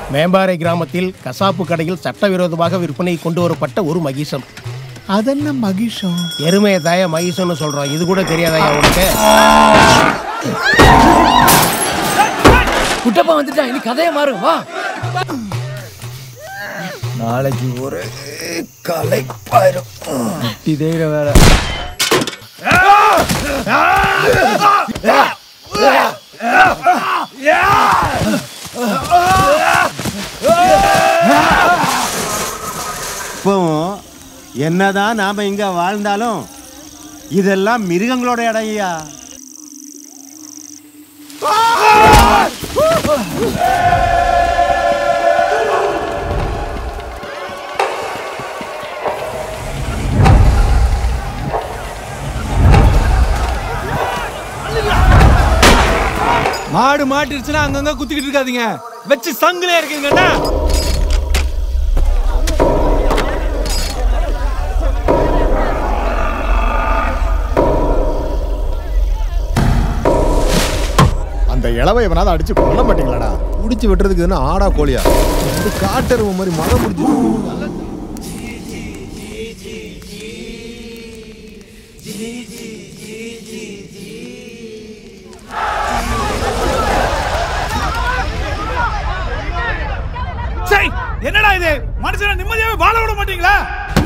மேம்பாறை கிராமத்தில் கசாப்பு கடையில் சட்டவிரோதமாக விற்பனை கொண்டு வரப்பட்ட ஒரு மகிஷம் அதென்ன மகிஷம் எருமையை தாய மகிஷம்னு சொல்றோம் இது கூட தெரியாதாயா உனக்கு குட்டப்பா வந்துட்டான் இனி கதையை மாறும் வா நாளைக்கு ஒரு கலைப்பாயிரும் இதே வேற இப்பவும் என்னதான் நாம இங்க வாழ்ந்தாலும் இதெல்லாம் மிருகங்களோட இடையா மாடு மாட்டிருச்சுன்னா அங்கங்க குத்திக்கிட்டு இருக்காதீங்க வச்சு சங்கிலே இருக்கீங்கன்னா அந்த இளவை எவனாவது அடிச்சு கொல்ல மாட்டீங்களாடா முடிச்சு வெட்டுறதுக்கு என்ன ஆடா கோழியா இது காட்டெருவு மாதிரி மரம் முடிச்சு சை என்னடா இது மனுஷனை நிம்மதியாவே வாழ விட மாட்டீங்களா